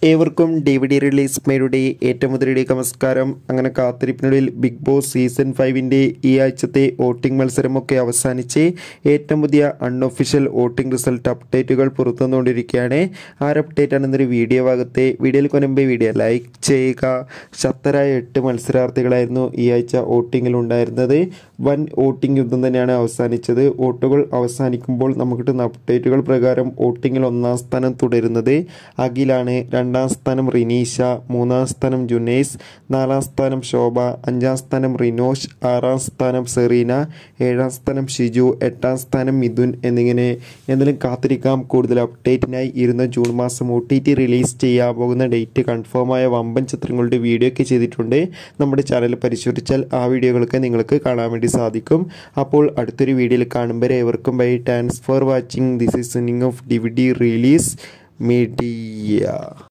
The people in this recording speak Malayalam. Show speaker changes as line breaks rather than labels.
ഏവർക്കും ഡി വി ഡി റിലീസ് മേരുടെ ഏറ്റവും മുതലിലേക്ക് നമസ്കാരം അങ്ങനെ കാത്തിരിപ്പിനുള്ളിൽ ബിഗ് ബോസ് സീസൺ ഫൈവിൻ്റെ ഈ ആഴ്ചത്തെ വോട്ടിംഗ് മത്സരമൊക്കെ അവസാനിച്ച് ഏറ്റവും പുതിയ അൺഒഫീഷ്യൽ വോട്ടിംഗ് റിസൾട്ട് അപ്ഡേറ്റുകൾ പുറത്തുവന്നുകൊണ്ടിരിക്കുകയാണ് ആ ഒരു അപ്ഡേറ്റ് ആണ് ഇന്നൊരു വീഡിയോ ഭാഗത്തെ വീഡിയോയിൽ കൊനുമ്പേ വീഡിയോ ലൈക്ക് ചെയ്യുക ശക്തരായ എട്ട് മത്സരാർത്ഥികളായിരുന്നു ഈ ആഴ്ച വോട്ടിങ്ങിൽ ഉണ്ടായിരുന്നത് വൻ വോട്ടിംഗ് യുദ്ധം തന്നെയാണ് അവസാനിച്ചത് വോട്ടുകൾ അവസാനിക്കുമ്പോൾ നമുക്ക് കിട്ടുന്ന അപ്ഡേറ്റുകൾ പ്രകാരം വോട്ടിങ്ങിൽ ഒന്നാം സ്ഥാനം തുടരുന്നത് അഖിലാണ് രണ്ടാം സ്ഥാനം റിനീഷ മൂന്നാം സ്ഥാനം ജുനൈസ് നാലാം സ്ഥാനം ശോഭ അഞ്ചാം സ്ഥാനം റിനോഷ് ആറാം സ്ഥാനം സെറീന ഏഴാം സ്ഥാനം ഷിജു എട്ടാം സ്ഥാനം മിഥുൻ എന്നിങ്ങനെ എന്തെങ്കിലും കാത്തിരിക്കാം കൂടുതൽ അപ്ഡേറ്റിനായി ഇരുന്ന ജൂൺ മാസം ഒ ടി ടി റിലീസ് ചെയ്യാൻ പോകുന്ന ഡേറ്റ് കൺഫേമായ വമ്പൻ ചിത്രങ്ങളുടെ വീഡിയോ ഒക്കെ ചെയ്തിട്ടുണ്ട് നമ്മുടെ ചാനൽ പരിശോധിച്ചാൽ ആ വീഡിയോകളൊക്കെ നിങ്ങൾക്ക് കാണാൻ വേണ്ടി സാധിക്കും അപ്പോൾ അടുത്തൊരു വീഡിയോയിൽ കാണുമ്പോൾ ഏവർക്കും bye thanks for watching this is of D V D release media